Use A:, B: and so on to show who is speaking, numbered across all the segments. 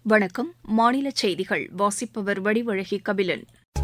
A: வணக்கம் மாநில செய்திகள் வாசிப்பவர் வடிவழகி கபிலன்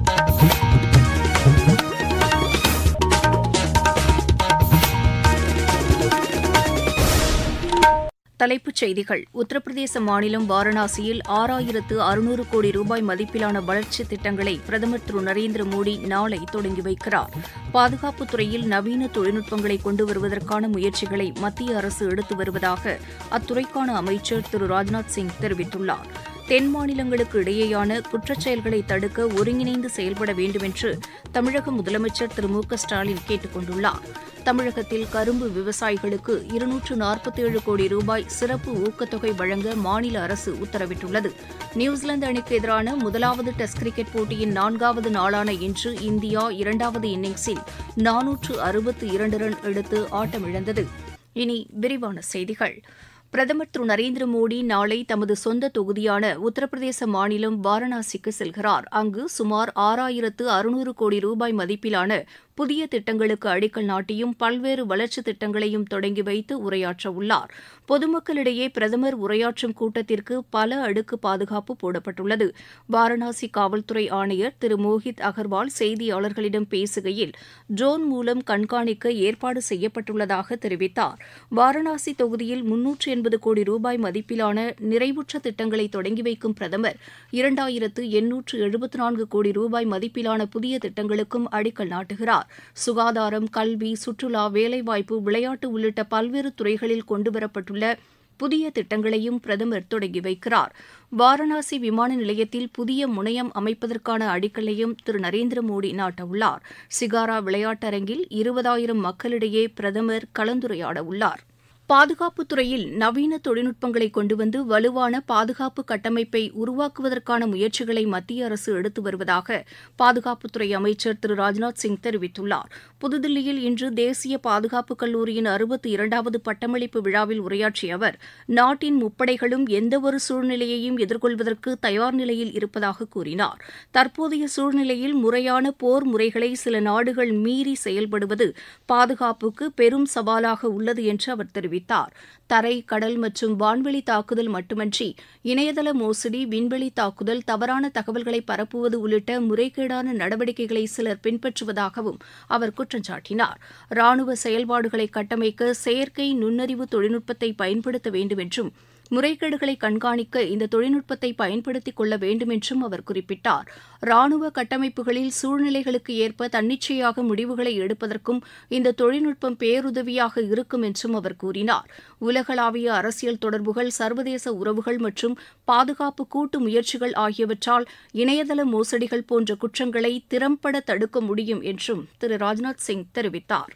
A: தலைப்புச் செய்திகள் உத்தரப்பிரதேச மாநிலம் வாரணாசியில் ஆறாயிரத்து அறுநூறு கோடி ரூபாய் மதிப்பிலான வளர்ச்சித் திட்டங்களை பிரதமர் திரு நரேந்திர மோடி நாளை தொடங்கி வைக்கிறார் பாதுகாப்புத் துறையில் நவீன தொழில்நுட்பங்களை கொண்டு வருவதற்கான முயற்சிகளை மத்திய அரசு எடுத்து வருவதாக அத்துறைக்கான அமைச்சர் திரு ராஜ்நாத் சிங் தெரிவித்துள்ளார் தென் மாநிலங்களுக்கு இடையேயான குற்றச் செயல்களை தடுக்க ஒருங்கிணைந்து செயல்பட வேண்டுமென்று தமிழக முதலமைச்சர் திரு மு க ஸ்டாலின் கேட்டுக் கொண்டுள்ளார் தமிழகத்தில் கரும்பு விவசாயிகளுக்கு இருநூற்று நாற்பத்தேழு கோடி ரூபாய் சிறப்பு ஊக்கத்தொகை வழங்க மாநில அரசு உத்தரவிட்டுள்ளது நியூசிலாந்து அணிக்கு எதிரான முதலாவது டெஸ்ட் கிரிக்கெட் போட்டியின் நான்காவது நாளான இன்று இந்தியா இரண்டாவது இன்னிங்ஸில் நானூற்று அறுபத்து இரண்டு ரன் எடுத்து ஆட்டமிழந்தது இனி விரிவான செய்திகள் பிரதமர் திரு நரேந்திர மோடி நாளை தமது சொந்த தொகுதியான உத்தரப்பிரதேச மாநிலம் வாரணாசிக்கு செல்கிறார் அங்கு சுமார் ஆறாயிரத்து அறுநூறு கோடி ரூபாய் மதிப்பிலான புதிய திட்டங்களுக்கு அடிக்கல் நாட்டியும் பல்வேறு வளர்ச்சித் திட்டங்களையும் தொடங்கி வைத்து உரையாற்ற உள்ளார் பொதுமக்களிடையே பிரதமர் உரையாற்றும் கூட்டத்திற்கு பல அடுக்கு பாதுகாப்பு போடப்பட்டுள்ளது வாரணாசி காவல்துறை ஆணையர் திரு மோஹித் அகர்வால் செய்தியாளர்களிடம் பேசுகையில் ட்ரோன் மூலம் கண்காணிக்க ஏற்பாடு செய்யப்பட்டுள்ளதாக தெரிவித்தார் வாரணாசி தொகுதியில் முன்னூற்று எண்பது கோடி ரூபாய் மதிப்பிலான நிறைவுற்ற திட்டங்களை தொடங்கி வைக்கும் பிரதமர் இரண்டாயிரத்து எண்ணூற்று எழுபத்து நான்கு கோடி ரூபாய் மதிப்பிலான புதிய திட்டங்களுக்கும் அடிக்கல் நாட்டுகிறார் சுகாதாரம் கல்வி சுற்றுலா வேலைவாய்ப்பு விளையாட்டு உள்ளிட்ட பல்வேறு துறைகளில் கொண்டுவரப்பட்டுள்ள புதிய திட்டங்களையும் பிரதமர் தொடங்கி வைக்கிறார் வாரணாசி விமான நிலையத்தில் புதிய முனையம் அமைப்பதற்கான அடிக்கல்லையும் திரு நரேந்திர மோடி நாட்டவுள்ளார் சிகாரா விளையாட்டரங்கில் இருபதாயிரம் மக்களிடையே பிரதமர் கலந்துரையாட உள்ளார் பாதுகாப்புத் துறையில் நவீன தொழில்நுட்பங்களை கொண்டு வந்து வலுவான பாதுகாப்பு கட்டமைப்பை உருவாக்குவதற்கான முயற்சிகளை மத்திய அரசு எடுத்து வருவதாக பாதுகாப்புத்துறை அமைச்சர் திரு ராஜ்நாத் சிங் தெரிவித்துள்ளார் புதுதில்லியில் இன்று தேசிய பாதுகாப்பு கல்லூரியின் அறுபத்தி இரண்டாவது பட்டமளிப்பு விழாவில் உரையாற்றிய அவர் நாட்டின் முப்படைகளும் எந்தவொரு சூழ்நிலையையும் எதிர்கொள்வதற்கு தயார் நிலையில் இருப்பதாக கூறினார் தற்போதைய சூழ்நிலையில் முறையான போர் முறைகளை சில நாடுகள் மீறி செயல்படுவது பாதுகாப்புக்கு பெரும் சவாலாக உள்ளது என்று அவர் தெரிவித்தார் தரை கடல் மற்றும் வான்வெளி தாக்குதல் மட்டுமன்றி இணையதள மோசடி விண்வெளி தாக்குதல் தவறான தகவல்களை பரப்புவது உள்ளிட்ட முறைகேடான நடவடிக்கைகளை சிலர் பின்பற்றுவதாகவும் அவர் குற்றம் சாட்டினார் ராணுவ செயல்பாடுகளை கட்டமைக்க செயற்கை நுண்ணறிவு தொழில்நுட்பத்தை பயன்படுத்த வேண்டும் என்றும் முறைகேடுகளை கண்காணிக்க இந்த தொழில்நுட்பத்தை பயன்படுத்திக் கொள்ள வேண்டும் என்றும் அவர் குறிப்பிட்டார் ராணுவ கட்டமைப்புகளில் சூழ்நிலைகளுக்கு ஏற்ப தன்னிச்சையாக முடிவுகளை எடுப்பதற்கும் இந்த தொழில்நுட்பம் பேருதவியாக இருக்கும் என்றும் அவர் கூறினார் உலகளாவிய அரசியல் தொடர்புகள் சர்வதேச உறவுகள் மற்றும் பாதுகாப்பு கூட்டு முயற்சிகள் ஆகியவற்றால் இணையதள மோசடிகள் போன்ற குற்றங்களை திறம்பட தடுக்க முடியும் என்றும் திரு ராஜ்நாத் சிங் தெரிவித்தார்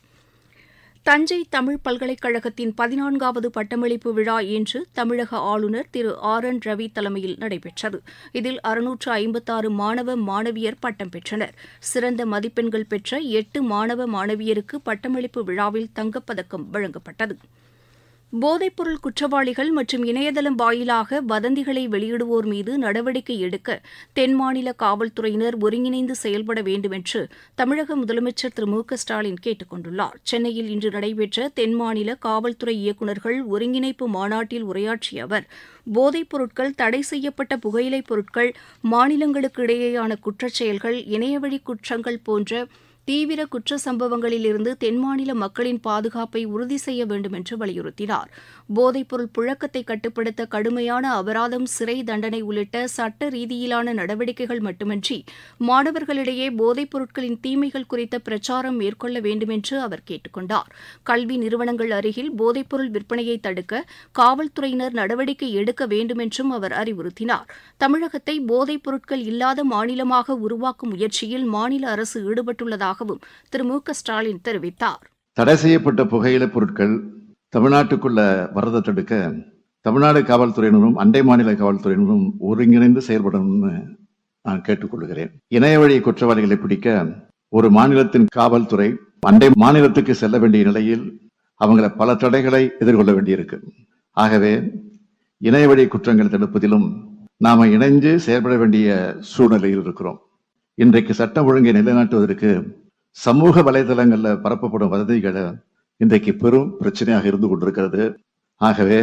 A: தஞ்சை தமிழ் பல்கலைக்கழகத்தின் பதினான்காவது பட்டமளிப்பு விழா இன்று தமிழக ஆளுநர் திரு ஆர் என் ரவி தலைமையில் நடைபெற்றது இதில் அறுநூற்று ஐம்பத்தாறு மாணவ மாணவியர் பட்டம் பெற்றனர் சிறந்த மதிப்பெண்கள் பெற்ற எட்டு மாணவ மாணவியருக்கு பட்டமளிப்பு விழாவில் தங்கப்பதக்கம் வழங்கப்பட்டது போதைப்பொருள் குற்றவாளிகள் மற்றும் இணையதளம் வாயிலாக வதந்திகளை வெளியிடுவோர் மீது நடவடிக்கை எடுக்க தென் மாநில காவல்துறையினர் ஒருங்கிணைந்து செயல்பட வேண்டும் என்று தமிழக முதலமைச்சர் திரு மு க ஸ்டாலின் கேட்டுக் கொண்டுள்ளார் சென்னையில் இன்று நடைபெற்ற தென் மாநில காவல்துறை இயக்குநர்கள் ஒருங்கிணைப்பு மாநாட்டில் உரையாற்றிய அவர் போதைப் பொருட்கள் தடை செய்யப்பட்ட புகையிலைப் பொருட்கள் மாநிலங்களுக்கு இடையேயான குற்றச்செயல்கள் இணையவழி குற்றங்கள் போன்ற தீவிர குற்ற சம்பவங்களிலிருந்து தென்மாநில மக்களின் பாதுகாப்பை உறுதி செய்ய வேண்டும் என்று வலியுறுத்தினார் போதைப்பொருள் புழக்கத்தை கட்டுப்படுத்த கடுமையான அபராதம் சிறை தண்டனை உள்ளிட்ட சட்ட ரீதியிலான நடவடிக்கைகள் மட்டுமன்றி மாணவர்களிடையே போதைப் பொருட்களின் தீமைகள் குறித்த பிரச்சாரம் மேற்கொள்ள வேண்டும் என்று அவர் கேட்டுக் கொண்டார் கல்வி நிறுவனங்கள் அருகில் போதைப்பொருள் விற்பனையை தடுக்க காவல்துறையினர் நடவடிக்கை எடுக்க வேண்டும் என்றும் அவர் அறிவுறுத்தினார் தமிழகத்தை போதைப் பொருட்கள் இல்லாத மாநிலமாக உருவாக்கும் முயற்சியில் மாநில அரசு ஈடுபட்டுள்ளதாக உள்ளதாகவும் திரு மு க ஸ்டாலின் தெரிவித்தார்
B: தடை செய்யப்பட்ட புகையிலை பொருட்கள் தமிழ்நாட்டுக்குள்ள வரதை தடுக்க தமிழ்நாடு காவல்துறையினரும் அண்டை மாநில காவல்துறையினரும் ஒருங்கிணைந்து செயல்படணும்னு நான் கேட்டுக்கொள்கிறேன் இணைய வழி குற்றவாளிகளை பிடிக்க ஒரு மாநிலத்தின் காவல்துறை அண்டை மாநிலத்துக்கு செல்ல வேண்டிய நிலையில் அவங்கள பல தடைகளை எதிர்கொள்ள வேண்டியிருக்கு ஆகவே இணைய வழி குற்றங்கள் தடுப்பதிலும் நாம இணைஞ்சு செயல்பட வேண்டிய சூழ்நிலையில் இருக்கிறோம் இன்றைக்கு சட்டம் ஒழுங்கை நிலைநாட்டுவதற்கு சமூக வலைதளங்கள்ல பரப்பப்படும் வதந்திகளை இன்றைக்கு பெரும் பிரச்சனையாக இருந்து கொண்டிருக்கிறது ஆகவே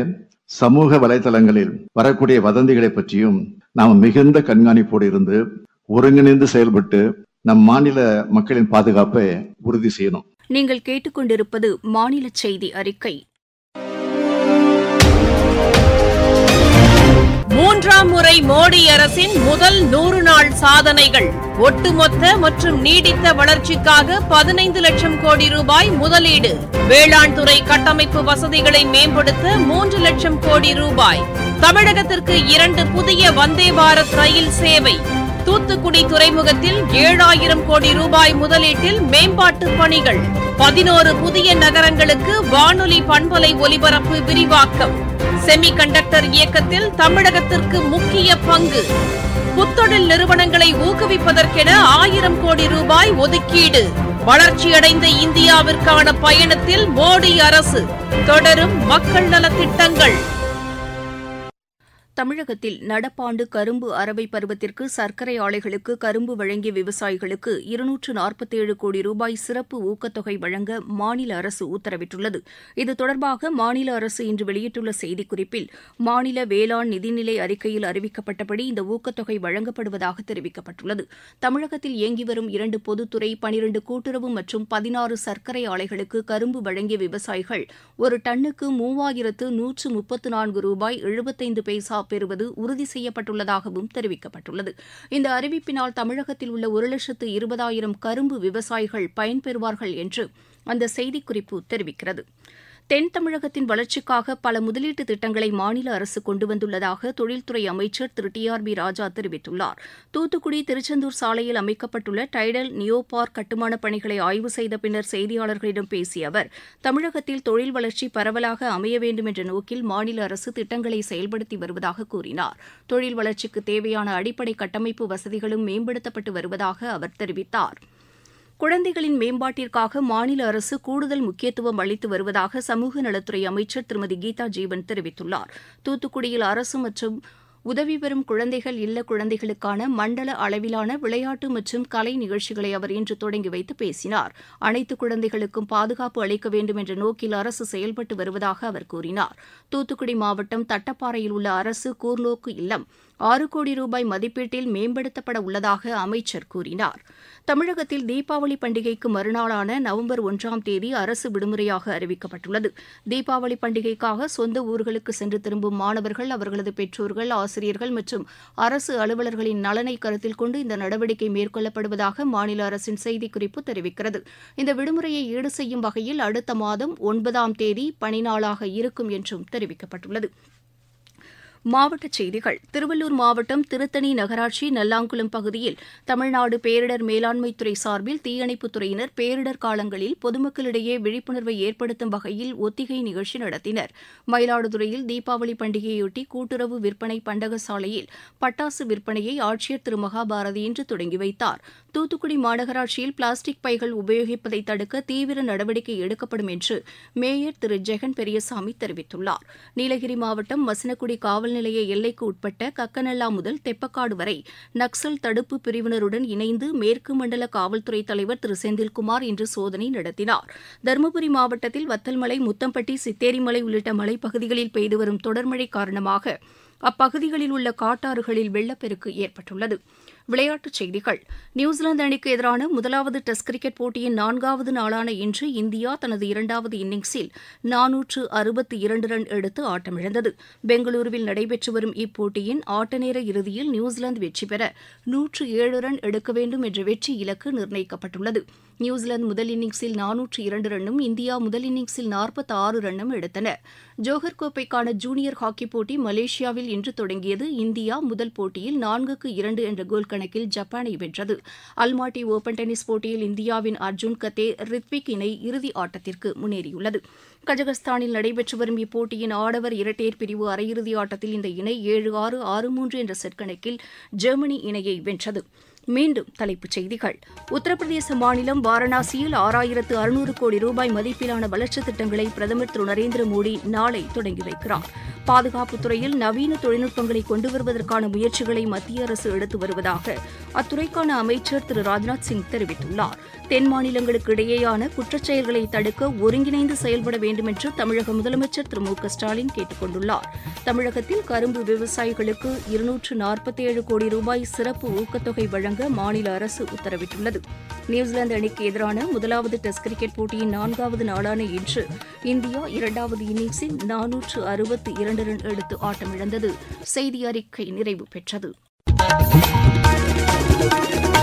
B: சமூக வலைதளங்களில் வரக்கூடிய வதந்திகளை பற்றியும் நாம் மிகுந்த கண்காணிப்போடு இருந்து ஒருங்கிணைந்து செயல்பட்டு நம் மாநில மக்களின் பாதுகாப்பை உறுதி செய்யணும்
A: நீங்கள் கேட்டுக்கொண்டிருப்பது மாநில செய்தி அறிக்கை
C: மூன்றாம் முறை மோடி அரசின் முதல் நூறு நாள் சாதனைகள் ஒட்டுமொத்த மற்றும் நீடித்த வளர்ச்சிக்காக பதினைந்து லட்சம் கோடி ரூபாய் முதலீடு வேளாண் துறை கட்டமைப்பு வசதிகளை மேம்படுத்த மூன்று லட்சம் கோடி ரூபாய் தமிழகத்திற்கு இரண்டு புதிய வந்தே பாரத் ரயில் சேவை தூத்துக்குடி துறைமுகத்தில் ஏழாயிரம் கோடி ரூபாய் முதலீட்டில் மேம்பாட்டு பணிகள் பதினோரு புதிய நகரங்களுக்கு வானொலி பண்பலை ஒலிபரப்பு விரிவாக்கம் செமி கண்டக்டர் இயக்கத்தில் தமிழகத்திற்கு முக்கிய பங்கு புத்தொழில் நிறுவனங்களை ஊக்குவிப்பதற்கென ஆயிரம் கோடி ரூபாய் ஒதுக்கீடு வளர்ச்சியடைந்த இந்தியாவிற்கான பயணத்தில் மோடி அரசு தொடரும் மக்கள் நலத்திட்டங்கள்
A: தமிழகத்தில் நடப்பாண்டு கரும்பு அரவை பருவத்திற்கு சர்க்கரை ஆலைகளுக்கு கரும்பு வழங்கிய விவசாயிகளுக்கு இருநூற்று நாற்பத்தேழு கோடி ரூபாய் சிறப்பு ஊக்கத்தொகை வழங்க மாநில அரசு உத்தரவிட்டுள்ளது இது தொடர்பாக மாநில அரசு இன்று வெளியிட்டுள்ள செய்திக்குறிப்பில் மாநில வேளாண் நிதிநிலை அறிக்கையில் அறிவிக்கப்பட்டபடி இந்த ஊக்கத்தொகை வழங்கப்படுவதாக தெரிவிக்கப்பட்டுள்ளது தமிழகத்தில் இயங்கி வரும் இரண்டு பொதுத்துறை பனிரண்டு கூட்டுறவு மற்றும் பதினாறு சர்க்கரை ஆலைகளுக்கு கரும்பு வழங்கிய விவசாயிகள் ஒரு டன்னுக்கு மூவாயிரத்து நூற்று முப்பத்து நான்கு ரூபாய் எழுபத்தைந்து பைசா பெறுவது உறுதி செய்யப்பட்டுள்ளதாகவும் தெரிவிக்கப்பட்டுள்ளது இந்த அறிவிப்பினால் தமிழகத்தில் உள்ள ஒரு லட்சத்து இருபதாயிரம் கரும்பு விவசாயிகள் பயன்பெறுவார்கள் என்று அந்த செய்திக்குறிப்பு தெரிவிக்கிறது தென் தமிழகத்தின் வளர்ச்சிக்காக பல முதலீட்டு திட்டங்களை மாநில அரசு கொண்டு வந்துள்ளதாக தொழில்துறை அமைச்சர் Thiru T R B Raja தெரிவித்துள்ளார் தூத்துக்குடி திருச்செந்தூர் சாலையில் அமைக்கப்பட்டுள்ள டைடல் நியோ பார்க் கட்டுமானப் பணிகளை ஆய்வு செய்த பின்னர் செய்தியாளர்களிடம் பேசிய அவர் தமிழகத்தில் தொழில் வளர்ச்சி பரவலாக அமைய வேண்டும் என்ற நோக்கில் மாநில அரசு திட்டங்களை செயல்படுத்தி வருவதாக கூறினார் தொழில் வளர்ச்சிக்கு தேவையான அடிப்படை கட்டமைப்பு வசதிகளும் மேம்படுத்தப்பட்டு வருவதாக அவர் தெரிவித்தார் குழந்தைகளின் மேம்பாட்டிற்காக மாநில அரசு கூடுதல் முக்கியத்துவம் அளித்து வருவதாக சமூக நலத்துறை அமைச்சர் திருமதி கீதா ஜீவன் தெரிவித்துள்ளார் தூத்துக்குடியில் அரசு மற்றும் உதவி பெறும் குழந்தைகள் இல்ல குழந்தைகளுக்கான மண்டல அளவிலான விளையாட்டு மற்றும் கலை நிகழ்ச்சிகளை அவர் இன்று தொடங்கி வைத்து பேசினார் அனைத்து குழந்தைகளுக்கும் பாதுகாப்பு அளிக்க வேண்டும் என்ற நோக்கில் அரசு செயல்பட்டு வருவதாக அவர் கூறினார் தூத்துக்குடி மாவட்டம் தட்டப்பாறையில் உள்ள அரசு கூர்நோக்கு இல்லம் ஆறு கோடி ரூபாய் மதிப்பீட்டில் மேம்படுத்தப்பட உள்ளதாக அமைச்சர் கூறினார் தமிழகத்தில் தீபாவளி பண்டிகைக்கு மறுநாளான நவம்பர் ஒன்றாம் தேதி அரசு விடுமுறையாக அறிவிக்கப்பட்டுள்ளது தீபாவளி பண்டிகைக்காக சொந்த ஊர்களுக்கு சென்று திரும்பும் மாணவர்கள் அவர்களது பெற்றோர்கள் ஆசிரியர்கள் மற்றும் அரசு அலுவலர்களின் நலனை கருத்தில் கொண்டு இந்த நடவடிக்கை மேற்கொள்ளப்படுவதாக மாநில அரசின் செய்திக்குறிப்பு தெரிவிக்கிறது இந்த விடுமுறையை ஈடு செய்யும் வகையில் அடுத்த மாதம் ஒன்பதாம் தேதி பணிநாளாக இருக்கும் என்றும் தெரிவிக்கப்பட்டுள்ளது மாவட்டச் செய்திகள் திருவள்ளூர் மாவட்டம் திருத்தணி நகராட்சி நல்லாங்குளம் பகுதியில் தமிழ்நாடு பேரிடர் மேலாண்மைத்துறை சார்பில் தீயணைப்புத் துறையினர் பேரிடர் காலங்களில் பொதுமக்களிடையே விழிப்புணர்வை ஏற்படுத்தும் வகையில் ஒத்திகை நிகழ்ச்சி நடத்தினர் மயிலாடுதுறையில் தீபாவளி பண்டிகையொட்டி கூட்டுறவு விற்பனை பண்டக சாலையில் பட்டாசு விற்பனையை ஆட்சியர் திரு மகாபாரதி இன்று தொடங்கி வைத்தார் தூத்துக்குடி மாநகராட்சியில் பிளாஸ்டிக் பைகள் உபயோகிப்பதை தடுக்க தீவிர நடவடிக்கை எடுக்கப்படும் என்று மேயர் திரு ஜெகன் பெரியசாமி தெரிவித்துள்ளார் நீலகிரி மாவட்டம் மசினக்குடி காவல் நிலைய எல்லைக்கு உட்பட்ட கக்கநல்லா முதல் தெப்பக்காடு வரை நக்சல் தடுப்பு பிரிவினருடன் இணைந்து மேற்கு மண்டல காவல்துறை தலைவர் திரு செந்தில்குமார் இன்று சோதனை நடத்தினார் தருமபுரி மாவட்டத்தில் வத்தல்மலை முத்தம்பட்டி சித்தேரிமலை உள்ளிட்ட மலைப்பகுதிகளில் பெய்து வரும் தொடர்மழை காரணமாக அப்பகுதிகளில் உள்ள காட்டாறுகளில் வெள்ளப்பெருக்கு ஏற்பட்டுள்ளது விளையாட்டுச் செய்திகள் நியூசிலாந்து அணிக்கு எதிரான முதலாவது டெஸ்ட் கிரிக்கெட் போட்டியின் நான்காவது நாளான இன்று இந்தியா தனது இரண்டாவது இன்னிங்ஸில் நானூற்று அறுபத்தி இரண்டு ரன் எடுத்து ஆட்டமிழந்தது பெங்களூருவில் நடைபெற்று வரும் இப்போட்டியின் ஆட்டநேர இறுதியில் நியூசிலாந்து வெற்றி பெற நூற்று ஏழு ரன் எடுக்க வேண்டும் என்ற வெற்றி இலக்கு நிர்ணயிக்கப்பட்டுள்ளது நியூசிலாந்து முதல் இன்னிங்ஸில் நானூற்று இரண்டு ரன்னும் இந்தியா முதல் இன்னிங்ஸில் நாற்பத்தி ஆறு ரன்னும் எடுத்தன ஜோஹர் கோப்பைக்கான ஜூனியர் ஹாக்கி போட்டி மலேசியாவில் இன்று தொடங்கியது இந்தியா முதல் போட்டியில் நான்குக்கு இரண்டு என்ற கோல் கணக்கில் ஜப்பானை வென்றது அல்மாட்டி ஓபன் டென்னிஸ் போட்டியில் இந்தியாவின் அர்ஜுன் கத்தே ரித்விக் இணை இறுதி ஆட்டத்திற்கு முன்னேறியுள்ளது கஜகஸ்தானில் நடைபெற்று வரும் இப்போட்டியின் ஆடவர் இரட்டையர் பிரிவு அரையிறுதி ஆட்டத்தில் இந்த இணை ஏழு ஆறு ஆறு மூன்று என்ற செட் கணக்கில் ஜெர்மனி இணையை வென்றது மீண்டும் தலைப்புச் செய்திகள் உத்தரப்பிரதேச மாநிலம் வாரணாசியில் ஆறாயிரத்து அறுநூறு கோடி ரூபாய் மதிப்பிலான வளர்ச்சித் திட்டங்களை பிரதமர் திரு நரேந்திர மோடி நாளை தொடங்கி வைக்கிறார் பாதுகாப்புத் துறையில் நவீன தொழில்நுட்பங்களை கொண்டு வருவதற்கான முயற்சிகளை மத்திய அரசு எடுத்து வருவதாக அத்துறைக்கான அமைச்சர் திரு ராஜ்நாத் சிங் தெரிவித்துள்ளார் தென் மாநிலங்களுக்கு இடையேயான குற்றச்செயல்களை தடுக்க ஒருங்கிணைந்து செயல்பட வேண்டும் என்று தமிழக முதலமைச்சர் திரு மு க ஸ்டாலின் கேட்டுக் கொண்டுள்ளார் தமிழகத்தில் கரும்பு விவசாயிகளுக்கு இருநூற்று நாற்பத்தேழு கோடி ரூபாய் சிறப்பு ஊக்கத்தொகை வழங்க மாநில அரசு உத்தரவிட்டுள்ளது நியூசிலாந்து அணிக்கு எதிரான முதலாவது டெஸ்ட் கிரிக்கெட் போட்டியின் நான்காவது நாளான இன்று இந்தியா இரண்டாவது இன்னிங்ஸில் நானூற்று அறுபத்தி இரண்டு ரன் எடுத்து ஆட்டமிழந்தது செய்தி அறிக்கை நிறைவு பெற்றது